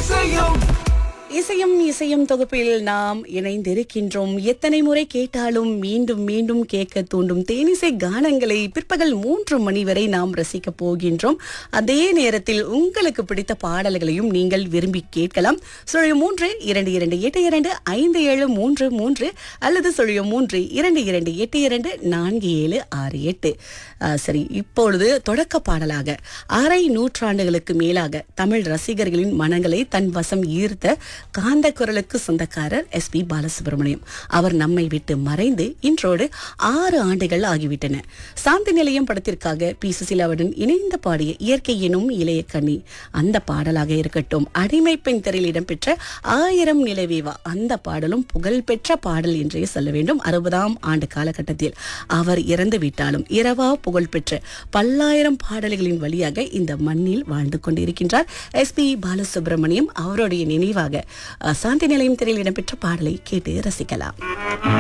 இசையும் இசையும் இசையும் தொகுப்பில் நாம் இணைந்திருக்கின்றோம் எத்தனை முறை கேட்டாலும் மீண்டும் மீண்டும் கேட்க தூண்டும் தேனிசை கானங்களை பிற்பகல் மூன்று மணி வரை நாம் ரசிக்க போகின்றோம் அதே நேரத்தில் உங்களுக்கு பிடித்த பாடல்களையும் நீங்கள் விரும்பி கேட்கலாம் சுழிய மூன்று இரண்டு இரண்டு எட்டு இரண்டு ஐந்து ஏழு மூன்று மூன்று அல்லது சுழிய மூன்று இரண்டு இரண்டு எட்டு இரண்டு நான்கு ஏழு ஆறு எட்டு ஆ, சரி இப்பொழுது தொடக்க பாடலாக அரை நூற்றாண்டுகளுக்கு மேலாக தமிழ் ரசிகர்களின் மனங்களை தன் வசம் ஈர்த்த காந்த குரலுக்கு சொந்தக்காரர் எஸ் பி பாலசுப்ரமணியம் அவர் நம்மை விட்டு மறைந்து இன்றோடு ஆறு ஆண்டுகள் ஆகிவிட்டன சாந்தி நிலையம் படத்திற்காக பி சுசிலாவுடன் இணைந்து பாடிய இயற்கை எனும் இளைய கண்ணி அந்த பாடலாக இருக்கட்டும் அடிமை பெண் திரையில் இடம்பெற்ற ஆயிரம் நிலவேவா அந்த பாடலும் புகழ்பெற்ற பாடல் என்றே சொல்ல வேண்டும் அறுபதாம் ஆண்டு காலகட்டத்தில் அவர் இறந்து விட்டாலும் இரவா புகழ்பெற்ற பல்லாயிரம் பாடல்களின் வழியாக இந்த மண்ணில் வாழ்ந்து கொண்டிருக்கின்றார் எஸ் பி பாலசுப்ரமணியம் அவருடைய நினைவாக அஹ், சாந்தி நிலையம் திரையில் இடம்பெற்ற பாடலை கேட்டு ரசிக்கலாம்